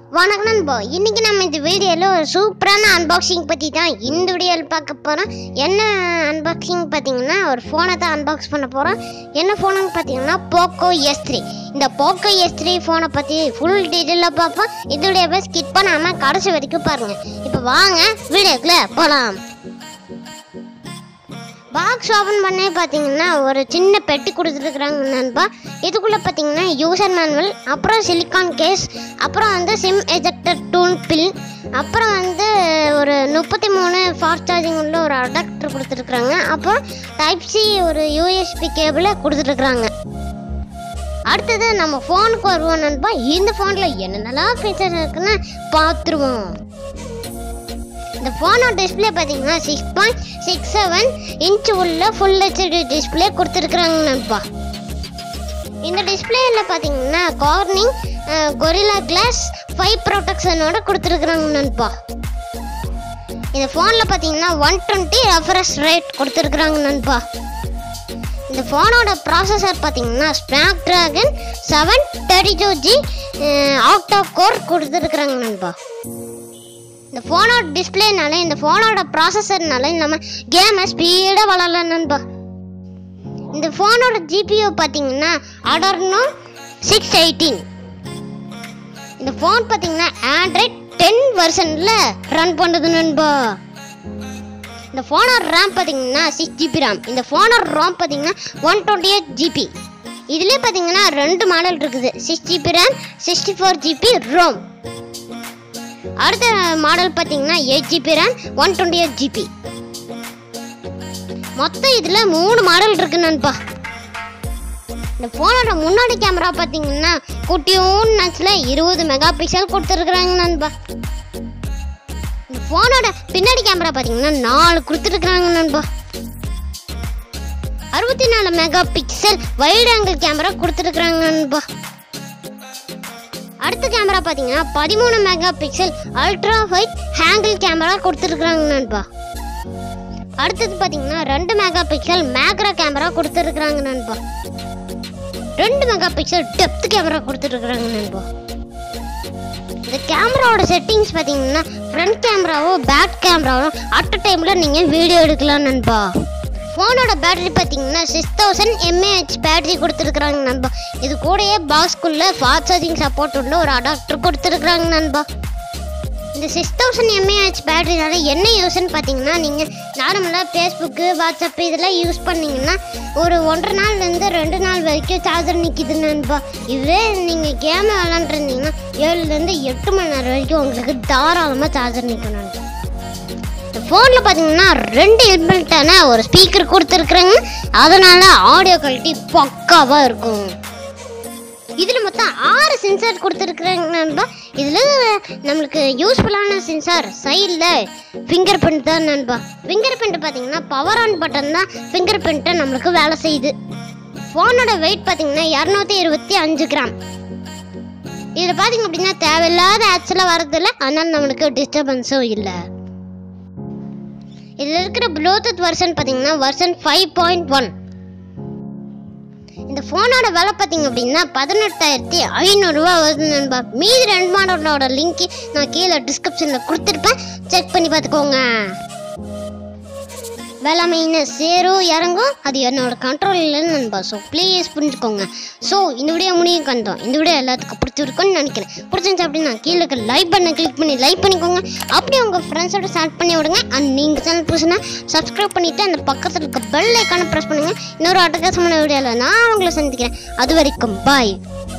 வணக்கம் நண்பா இன்னைக்கு நம்ம இந்த வீடியோவில் ஒரு சூப்பரான அன்பாக்சிங் பற்றி தான் இந்த வீடியோவில் பார்க்க போகிறோம் என்ன அன்பாக்சிங் பார்த்தீங்கன்னா ஒரு ஃபோனை தான் அன்பாக்ஸ் பண்ண போகிறோம் என்ன ஃபோனுன்னு பார்த்தீங்கன்னா போக்கோ எஸ் த்ரீ இந்த போக்கோ எஸ் த்ரீ ஃபோனை பற்றி ஃபுல் டீட்டெயிலாக பார்ப்போம் இதோடைய போய் ஸ்கிப் பண்ணாமல் கடைசி வரைக்கும் பாருங்கள் இப்போ வாங்க வீடியோக்குள்ளே போகலாம் பாக்ஸ் ஓப்பன் பண்ணே பார்த்தீங்கன்னா ஒரு சின்ன பெட்டி கொடுத்துருக்குறாங்க நண்பா இதுக்குள்ளே பார்த்தீங்கன்னா யூசர் மேனுவல் அப்புறம் சிலிக்கான் கேஸ் அப்புறம் வந்து சிம் எஜெக்டர் டூல் பில் அப்புறம் வந்து ஒரு முப்பத்தி மூணு ஃபாஸ்ட் சார்ஜிங் உள்ள ஒரு அடாப்டர் கொடுத்துருக்குறாங்க அப்புறம் டைப் சி ஒரு யூஎஸ்பி கேபிளை கொடுத்துருக்குறாங்க அடுத்தது நம்ம ஃபோனுக்கு வருவோம் நண்பா இந்த ஃபோனில் என்னென்னலாம் ஃபீச்சர் இருக்குன்னு பார்த்துருவோம் இந்த ஃபோனோட டிஸ்பிளே பார்த்தீங்கன்னா six point six seven inch உள்ள ஃபுல் ஹெச்டி டிஸ்பிளே கொடுத்துருக்குறாங்க நண்பா இந்த டிஸ்பிளேயில் பார்த்தீங்கன்னா கார்னிங் கொரில்லா கிளாஸ் ஃபைவ் ப்ரொடெக்ஷனோட கொடுத்துருக்குறாங்க நண்பா இந்த ஃபோனில் பார்த்தீங்கன்னா ஒன் டுவெண்ட்டி ரெஃப்ரெஷ் ரேட் கொடுத்துருக்குறாங்க நண்பா இந்த ஃபோனோட ப்ராசஸர் பார்த்தீங்கன்னா Snapdragon seven thirty two G octa core கொடுத்துருக்குறாங்க நண்பா இந்த ஃபோனோட டிஸ்பிளேனால இந்த ஃபோனோட ப்ராசஸர்னால நம்ம கேமை ஸ்பீடாக வளரலாம் நண்பா இந்த ஃபோனோட ஜிபிஓ பார்த்தீங்கன்னா அடர்னோ சிக்ஸ் எயிட்டீன் இந்த ஃபோன் பார்த்தீங்கன்னா ஆண்ட்ராய்ட் டென் வெர்ஷனில் ரன் பண்ணுது நண்பா இந்த ஃபோனோட ரேம் பார்த்தீங்கன்னா சிக்ஸ் ஜிபி ரேம் இந்த ஃபோனோட ரோம் பார்த்தீங்கன்னா ஒன் டுவெண்ட்டி எயிட் ஜிபி இதுலேயே பார்த்தீங்கன்னா ரெண்டு மாடல் இருக்குது six GB RAM sixty four GB ROM அடுத்த மாடல் பார்த்தீங்கன்னா eight GB RAM one twenty eight GB மொத்தம் இதில் மூணு மாடல் இருக்கு நண்பா இந்த ஃபோனோட முன்னாடி கேமரா பார்த்தீங்கன்னா குட்டியும் நச்சில் இருபது மெகா பிக்சல் கொடுத்துருக்குறாங்க நண்பா இந்த ஃபோனோட பின்னாடி கேமரா பார்த்தீங்கன்னா நாலு கொடுத்துருக்குறாங்க நண்பா அறுபத்தி நாலு megapixel wide angle camera கொடுத்துருக்குறாங்க நண்பா அடுத்த கேமரா பார்த்தீங்கன்னா பதிமூணு megapixel ultra wide angle camera கொடுத்துருக்குறாங்க நண்பா அடுத்தது பார்த்தீங்கன்னா ரெண்டு மெகா பிக்சல் மேக்ரா கேமரா கொடுத்துருக்குறாங்க நண்பா ரெண்டு மெகா பிக்சல் டெப்த் கேமரா கொடுத்துருக்குறாங்க நண்பா இந்த கேமராவோட செட்டிங்ஸ் பார்த்தீங்கன்னா ஃப்ரண்ட் கேமராவோ பேக் கேமராவோ அட் அ டைமில் நீங்கள் வீடியோ எடுக்கலாம் நண்பா ஃபோனோட பேட்டரி பார்த்தீங்கன்னா சிக்ஸ் தௌசண்ட் எம்ஏஹெச் பேட்டரி கொடுத்துருக்குறாங்க நண்பா இது கூடயே பாக்ஸ்குள்ளே ஃபாஸ்ட் சார்ஜிங் சப்போர்ட் உள்ள ஒரு அடாப்டர் கொடுத்துருக்குறாங்க நண்பா இந்த சிக்ஸ் தௌசண்ட் எம்ஏஹெச் பேட்டரினால என்ன யூஸ்ன்னு பார்த்தீங்கன்னா நீங்கள் நார்மலாக ஃபேஸ்புக்கு வாட்ஸ்அப் இதெல்லாம் யூஸ் பண்ணீங்கன்னா ஒரு ஒன்றரை நாள்லேருந்து ரெண்டு நாள் வரைக்கும் சார்ஜர் நிற்கிது நண்பா இதுவே நீங்கள் கேம் விளாண்டுருந்தீங்கன்னா ஏழுலேருந்து எட்டு மணி நேரம் வரைக்கும் உங்களுக்கு தாராளமாக சார்ஜர் நிற்கும் நண்பா இந்த ஃபோனில் பார்த்தீங்கன்னா ரெண்டு இன்பில்ட்டான ஒரு ஸ்பீக்கர் கொடுத்துருக்குறாங்க அதனால ஆடியோ குவாலிட்டி பக்காவாக இருக்கும் இதில் மொத்தம் ஆறு சென்சார் கொடுத்துருக்குறாங்க நண்பா இதில் நம்மளுக்கு யூஸ்ஃபுல்லான சென்சார் சைடில் ஃபிங்கர் பிரிண்ட் தான் நண்பா ஃபிங்கர் பிரிண்ட் பார்த்தீங்கன்னா பவர் ஆன் பட்டன் தான் ஃபிங்கர் பிரிண்ட்டை நம்மளுக்கு வேலை செய்யுது ஃபோனோட வெயிட் பார்த்தீங்கன்னா இரநூத்தி இருபத்தி அஞ்சு கிராம் இதில் பார்த்தீங்க அப்படின்னா தேவையில்லாத ஆக்சுவலாக வரதில்ல அதனால நம்மளுக்கு டிஸ்டர்பன்ஸும் இல்லை இதில் இருக்கிற ப்ளூடூத் வெர்ஷன் பார்த்தீங்கன்னா வெர்ஷன் ஃபைவ் பாயிண்ட் ஒன் இந்த ஃபோனோட விலை பார்த்தீங்க அப்படின்னா பதினெட்டாயிரத்தி ஐநூறுரூவா வருது நண்பா மீதி ரெண்டு மாடலோட லிங்க் நான் கீழே டிஸ்கிரிப்ஷனில் கொடுத்துருப்பேன் செக் பண்ணி பார்த்துக்கோங்க விலை மைனஸ் சேரும் இறங்கும் அது என்னோட கண்ட்ரோல் இல்லைன்னு நண்பா ஸோ ப்ளீஸ் புரிஞ்சுக்கோங்க ஸோ இந்த வீடியோ முடியும் கண்டோம் இந்த வீடியோ எல்லாத்துக்கும் பிடிச்சிருக்குன்னு நினைக்கிறேன் பிடிச்சிருந்துச்சு அப்படின்னா கீழே இருக்க லைக் பண்ண கிளிக் பண்ணி லைக் பண்ணிக்கோங்க அப்படியே உங்கள் ஃப்ரெண்ட்ஸோட ஸ்டார்ட் பண்ணி விடுங்க அண்ட் நீங்கள் சேனல் புதுசுனா சப்ஸ்கிரைப் பண்ணிவிட்டு அந்த பக்கத்தில் இருக்க பெல் ஐக்கானை ப்ரெஸ் பண்ணுங்கள் இன்னொரு அட்டகாசமான வீடியோவில் நான் உங்களை சந்திக்கிறேன் அது வரைக்கும் பாய்